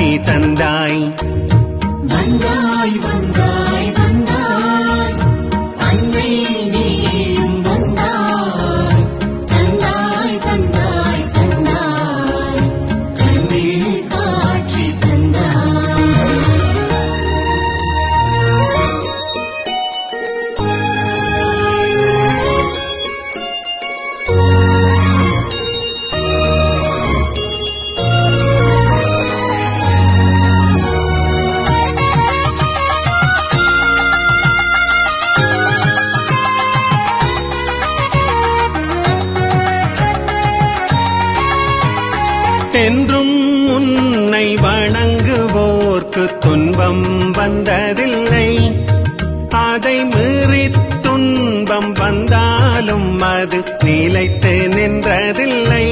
தந்தாய் வந்தாய் வந்தாய் வந்தாய் அன்னை நீயும் வந்தாய் தந்தாய் தந்தாய் தந்தாய் கண்ணில் காட்சி தந்தாய் என்றும் உன்னை வணங்குவோர்க்கு துன்பம் வந்ததில்லை அதை மீறி துன்பம் வந்தாலும் அது நிலைத்து நின்றதில்லை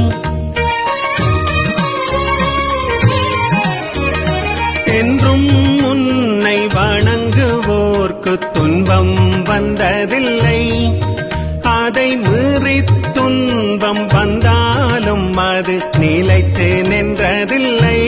என்றும் உன்னை வணங்குவோர்க்கு துன்பம் வந்ததில்லை அதை மீறி துன்பம் வந்தாலும் அது நிலைத்து நின்றதில்லை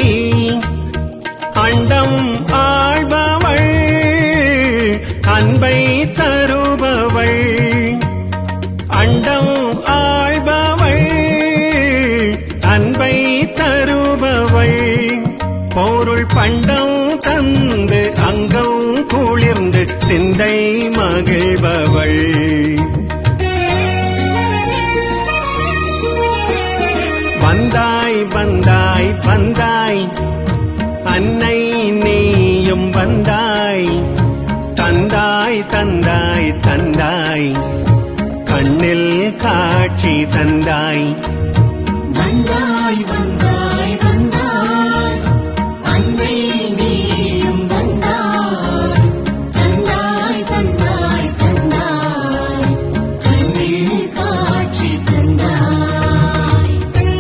அண்டம் ஆழ்பவள் அன்பை தருபவள் அண்டம் ஆழ்பவள் அன்பை தருபவள் பொருள் பண்டம் தந்து அங்கம் குளிர்ந்து சிந்தை மகிழ்பவள் வந்தாய் வந்தாய் வந்தாய் அன்னை நீயும் வந்தாய் தந்தாய் தந்தாய் தந்தாய் கண்ணில் காட்சி தந்தாய் வந்தாய் வந்தாய் வந்தாய் அன்னை நீயும் வந்தாய் தந்தாய் தந்தாய் தந்தாய் கண்ணில் காட்சி தந்தாய்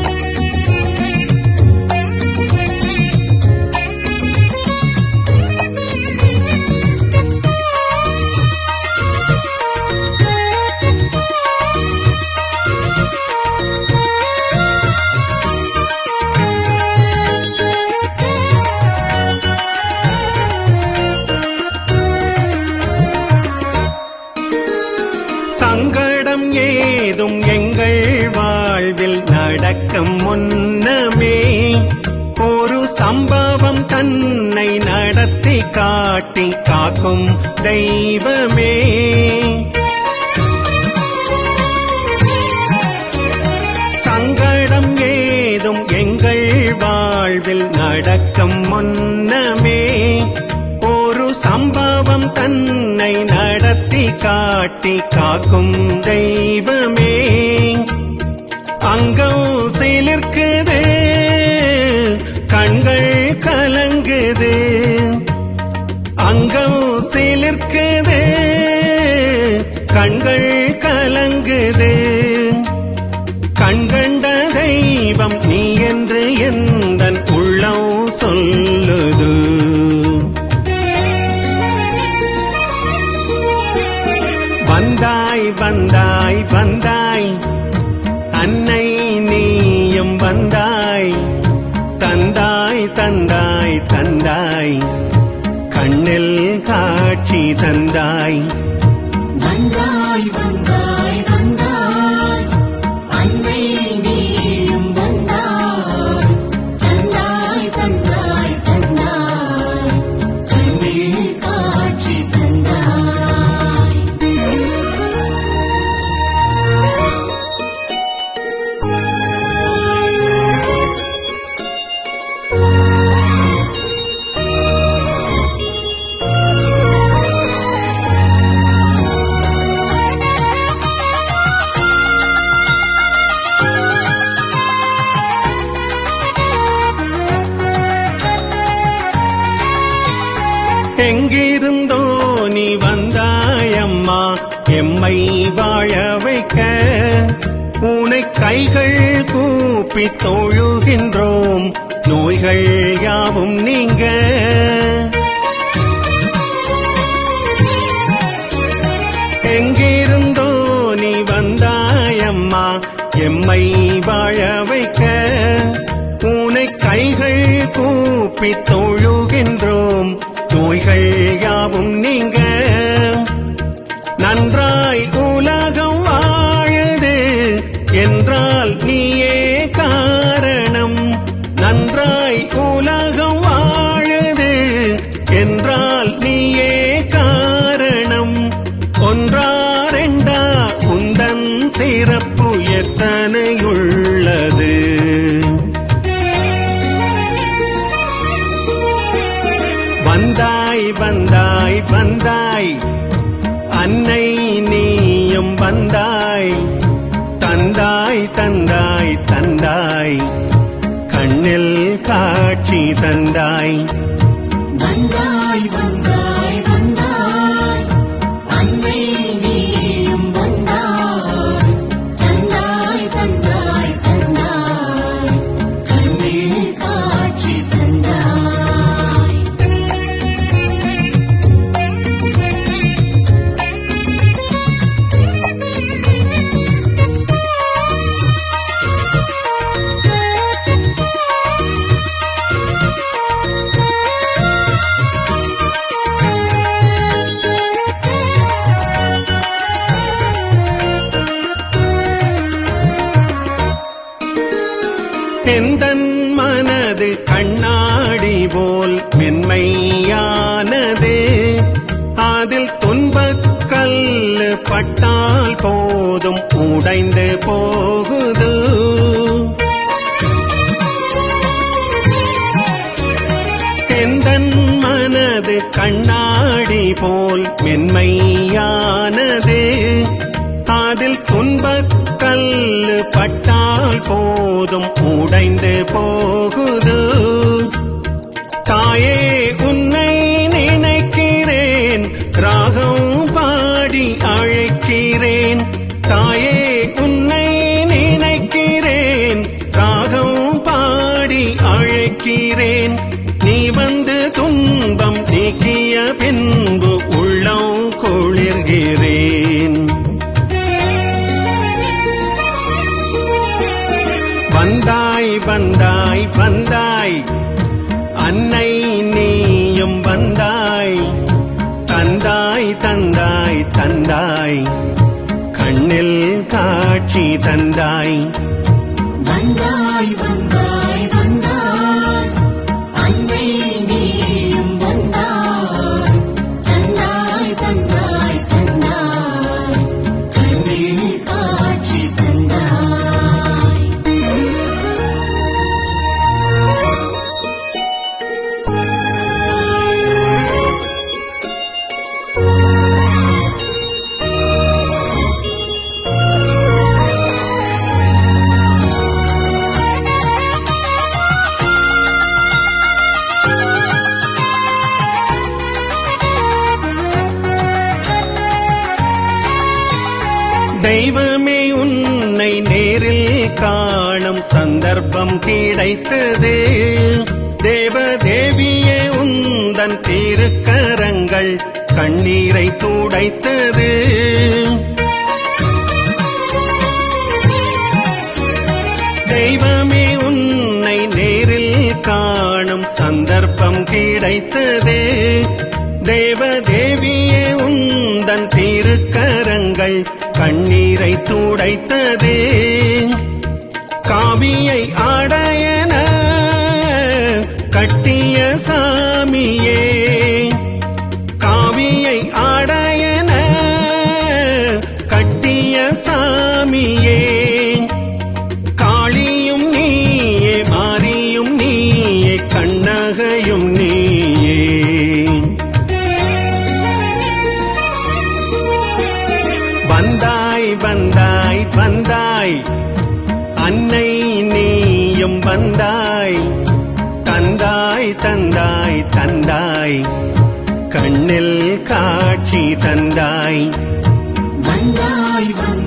சங்கடம் ஏதும் எங்கள் வாழ்வில் நடக்கும் முன்னமே ஒரு சம்பவம் தன்னை நடத்தி காட்டி காக்கும் தெய்வமே சங்கடம் ஏதும் எங்கள் வாழ்வில் நடக்கும் முன்னமே ஒரு சம்பவம் தன்னை நடத்தி காட்டி காக்கும் தெய்வமே அங்கம் சிலிர்க்குது கண்கள் கலங்குது அங்கம் சிலிர்க்குது கண்கள் கலங்குது கண்கண்ட தெய்வம் நீ என்று எந்த உள்ளம் சொல்லுது வந்தாய் வந்தாய் வந்தாய் அன்னை நீயும் வந்தாய் தந்தாய் தந்தாய் தந்தாய் கண்ணில் காட்சி தந்தாய் வந்தாய் வந்தாய் வந்தாய் அன்னை நீயும் வந்தாய் தந்தாய் தந்தாய் தந்தாய் கண்ணில் காட்சி தந்தாய் எங்கிருந்தோ நீ வந்தாயம்மா எம்மை வாழ வைக்க உனை கைகள் கூப்பி தொழுகின்றோம் நோய்கள் யாவும் நீங்க எங்கிருந்தோ நீ வந்தாயம்மா எம்மை வாழ வைக்க உனை கைகள் கூப்பி கூப்பி தொழுகின்றோம் நோய்கள் யாவும் நீங்க நன்றாய் உலகம் வாழுது என்றால் நீயே காரணம் நன்றாய் உலகம் வாழுது என்றால் நீயே காரணம் ஒன்றாரெண்டா உந்தன் சிறப்பு எத்தனையுள்ளது வந்தாய் வந்தாய் வந்தாய் அன்னை நீயும் வந்தாய் தந்தாய் தந்தாய் தந்தாய் கண்ணில் காட்சி தந்தாய் வந்தாய் வந்தாய் வந்தாய் அன்னை நீயும் வந்தாய் தந்தாய் தந்தாய் தந்தாய் கண்ணில் காட்சி தந்தாய் எந்தன் மனது கண்ணாடி போல் மென்மையானது அதில் துன்பக் கல்லு பட்டால் போதும் உடைந்து போகுது எந்தன் மனது கண்ணாடி போல் மென்மையானது அதில் துன்பக் கல்லு பட்டால் போதும் உடைந்து போகுது தாயே உன்னை நினைக்கிறேன் ராகம் பாடி அழைக்கிறேன் தாயே உன்னை நினைக்கிறேன் ராகம் பாடி அழைக்கிறேன் நீ வந்து துன்பம் நீக்கிய பின்பு உள்ளம் குளிர்கிறேன் வந்தாய் வந்தாய் வந்தாய் அன்னை நீயும் வந்தாய் தந்தாய் தந்தாய் தந்தாய் கண்ணில் காட்சி தந்தாய் வந்தாய் வந்தாய் வந்தாய் அன்னை நீயும் வந்தாய் தந்தாய் தந்தாய் தந்தாய் கண்ணில் காட்சி தந்தாய் தெய்வமே உன்னை நேரில் காணும் சந்தர்ப்பம் கிடைத்தது தேவதேவியே உந்தன் திருக்கரங்கள் கண்ணீரை துடைத்தது தெய்வமே உன்னை நேரில் காணும் சந்தர்ப்பம் கிடைத்தது தேவதேவியே உந்தன் திருக்கரங்கள் கண்ணீரை துடைத்தது காவியை அடையன கட்டிய சாமியே காவியை அடையன கட்டிய சாமியே காளியும் நீயே மாரியும் நீயே கண்ணகையும் நீயே வந்தாய் வந்தாய் வந்தாய் அன்னை நீயும் வந்தாய் தந்தாய் தந்தாய் தந்தாய் கண்ணில் காட்சி தந்தாய் வந்தாய் வந்தாய்